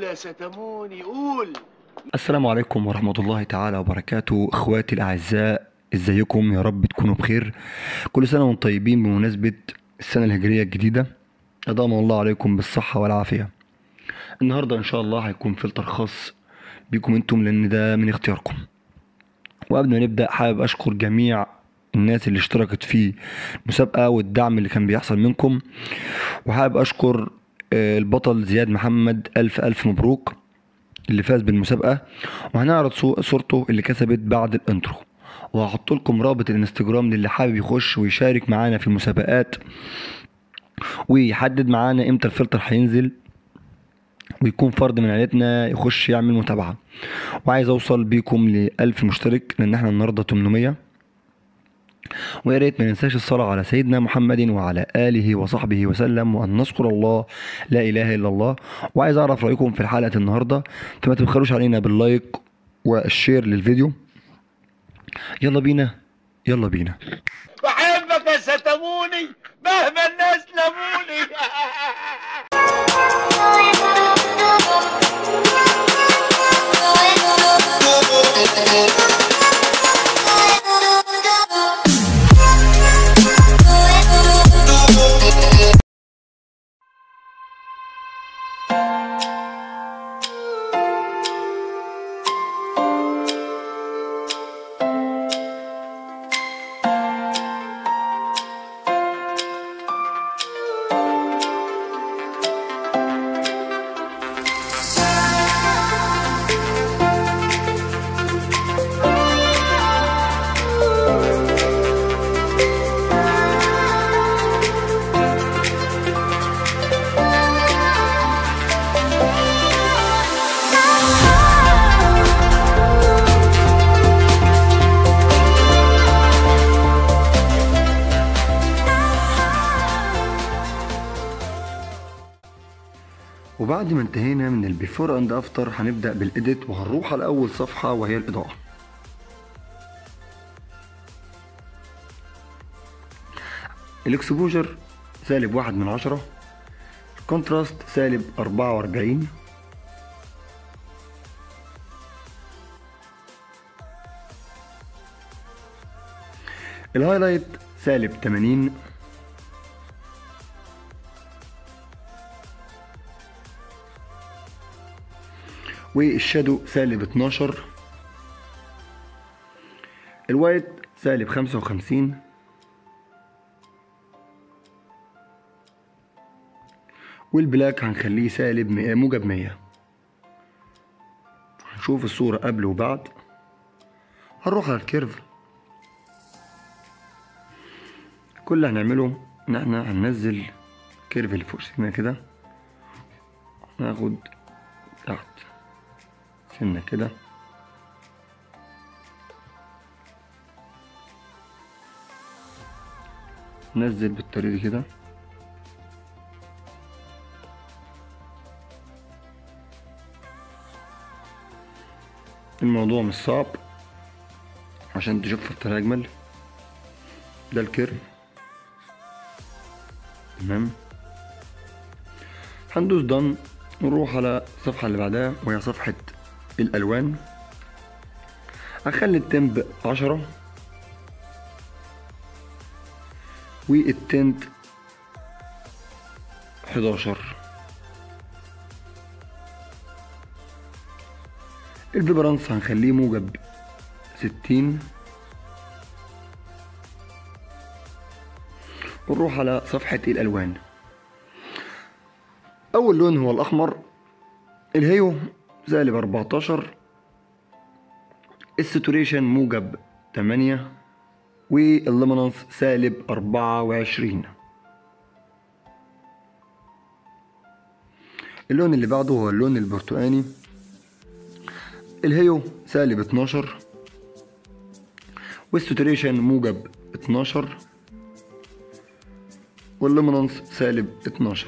يا ستموني قول السلام عليكم ورحمة الله تعالى وبركاته اخواتي الاعزاء ازيكم يا رب تكونوا بخير كل سنة وانتم طيبين بمناسبة السنة الهجرية الجديدة أدام الله عليكم بالصحة والعافية النهاردة ان شاء الله هيكون فلتر خاص بيكم انتم لان ده من اختياركم وقبل ما نبدأ حابب اشكر جميع الناس اللي اشتركت في المسابقة والدعم اللي كان بيحصل منكم وحابب اشكر آه، البطل زياد محمد الف الف مبروك اللي فاز بالمسابقة وهنعرض صو- صورته اللي كسبت بعد الانترو وهحط لكم رابط الانستجرام للي حابب يخش ويشارك معانا في المسابقات ويحدد معانا امتى الفلتر هينزل ويكون فرد من عيلتنا يخش يعمل متابعة وعايز اوصل بيكم ل 1000 مشترك لان احنا النهارده 800 ويا ريت ما ننساش الصلاة على سيدنا محمد وعلى آله وصحبه وسلم وأن نذكر الله لا إله إلا الله وعايز أعرف رأيكم في الحلقة النهاردة فما تبخلوش علينا باللايك والشير للفيديو يلا بينا يلا بينا بحبك يا ستموني مهما الناس لموني وبعد ما انتهينا من البيفور اند افتر هنبدأ بالإيديت وهنروح على أول صفحة وهي الإضاءة الاكسبوجر سالب واحد من عشرة الكونتراست سالب أربعة وأربعين الهايلايت سالب تمانين والشادو سالب 12 الوايت سالب 55 والبلاك هنخليه سالب مية- موجب 100 هنشوف الصورة قبل وبعد هنروح على الكيرف كل اللي هنعمله ان احنا هننزل كيرف اللي فوق سنة كده ناخد تحت سنة كده نزل بالطريقة دي كده الموضوع مش صعب عشان تشوف بطريقة أجمل ده الكيرف تمام هندوس دن ونروح على الصفحة اللي بعدها وهي صفحة الألوان هخلي التمب عشرة والتنت حداشر الفيبرانس هنخليه موجب ستين ونروح على صفحة الألوان أول لون هو الأحمر الهيو سالب 14 الساتوريشن موجب 8 واللومينانس سالب 24 اللون اللي بعده هو اللون البرتقاني الهيو سالب 12 والساتوريشن موجب 12 واللومينانس سالب 12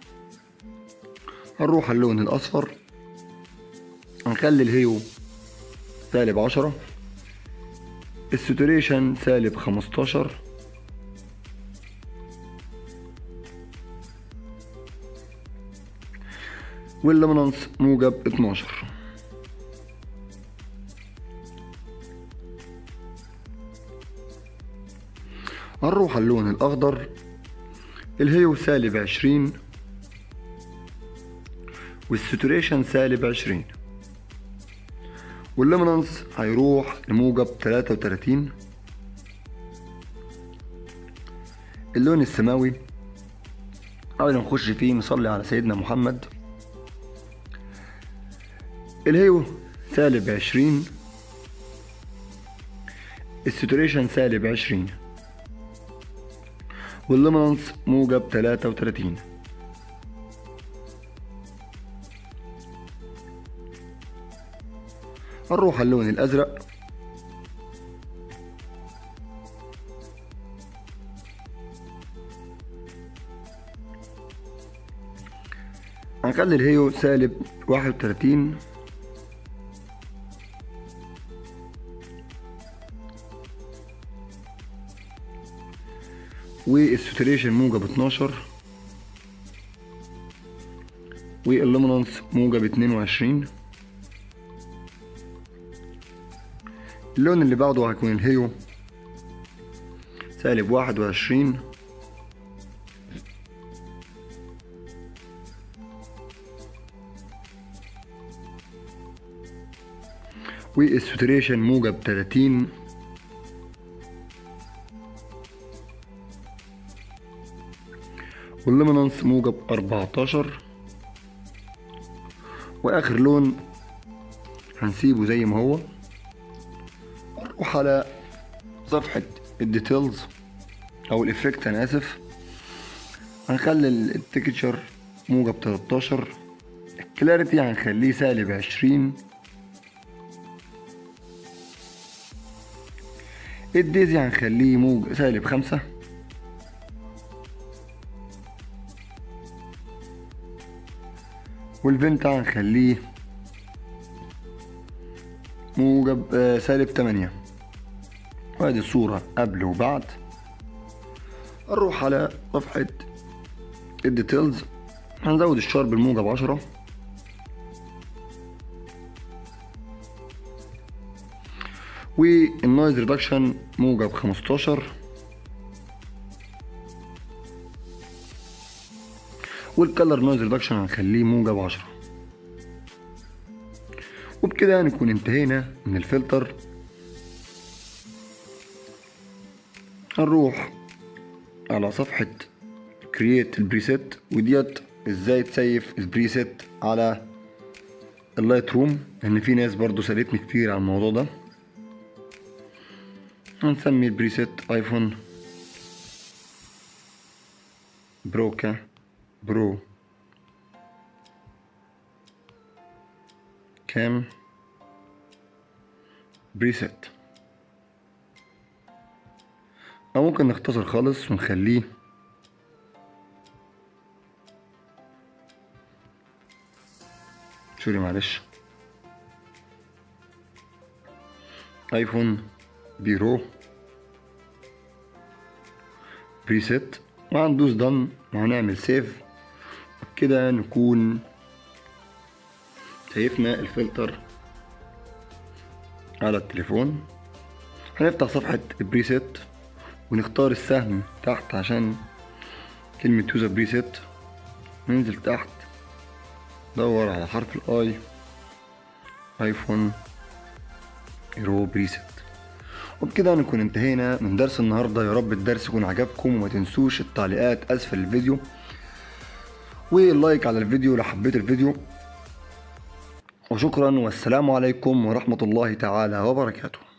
هنروح على اللون الأصفر هنخلي الهيو سالب عشرة الساتوريشن سالب خمستاشر واللومينانس موجب 12 هنروح على اللون الأخضر الهيو سالب عشرين والساتوريشن سالب عشرين واللومينانس هيروح لموجب تلاتة وتلاتين اللون السماوي قبل ما نخش فيه نصلي على سيدنا محمد الهيو سالب عشرين الساتوريشن سالب عشرين واللومينانس موجب تلاتة وتلاتين هنروح على اللون الأزرق هنخلي الهيو سالب واحد وتلاتين والساتوريشن موجب 12 واللومينانس موجب 22 اللون اللي بعده هيكون الهيو سالب 21 والساتوريشن موجب 30 واللومينانس موجب 14 واخر لون هنسيبه زي ما هو نروح على صفحة الديتيلز او الافكت انا اسف هنخلي التكتشر موجب 13 الكلاريتي هنخليه سالب 20 الديزي هنخليه موجب سالب خمسة والفنتا هنخليه موجب آه، سالب تمانية وادي الصورة قبل وبعد نروح على صفحة الديتيلز هنزود الشارب الموجب عشرة والنويز ريدكشن موجب خمستاشر والكلر نويز ريدكشن هنخليه موجب عشرة وبكده نكون انتهينا من الفلتر هنروح على صفحة كرييت البريسيت وديت ازاي تسيف البريسيت على اللايت روم لان في ناس برضو سألتني كتير عن الموضوع ده هنسمي البريسيت ايفون بروكا برو كام بريسيت او ممكن نختصر خالص ونخليه سوري معلش ايفون بيرو بريسيت وهندوس دن وهنعمل سيف كده نكون سيفنا الفلتر على التليفون هنفتح صفحة البريسيت ونختار السهم تحت عشان كلمة يوزر بريسيت ننزل تحت دور على حرف الاي ايفون هيرو بريسيت وبكده نكون انتهينا من درس النهارده يا رب الدرس يكون عجبكم وما تنسوش التعليقات اسفل الفيديو واللايك على الفيديو لو حبيت الفيديو وشكرا والسلام عليكم ورحمة الله تعالى وبركاته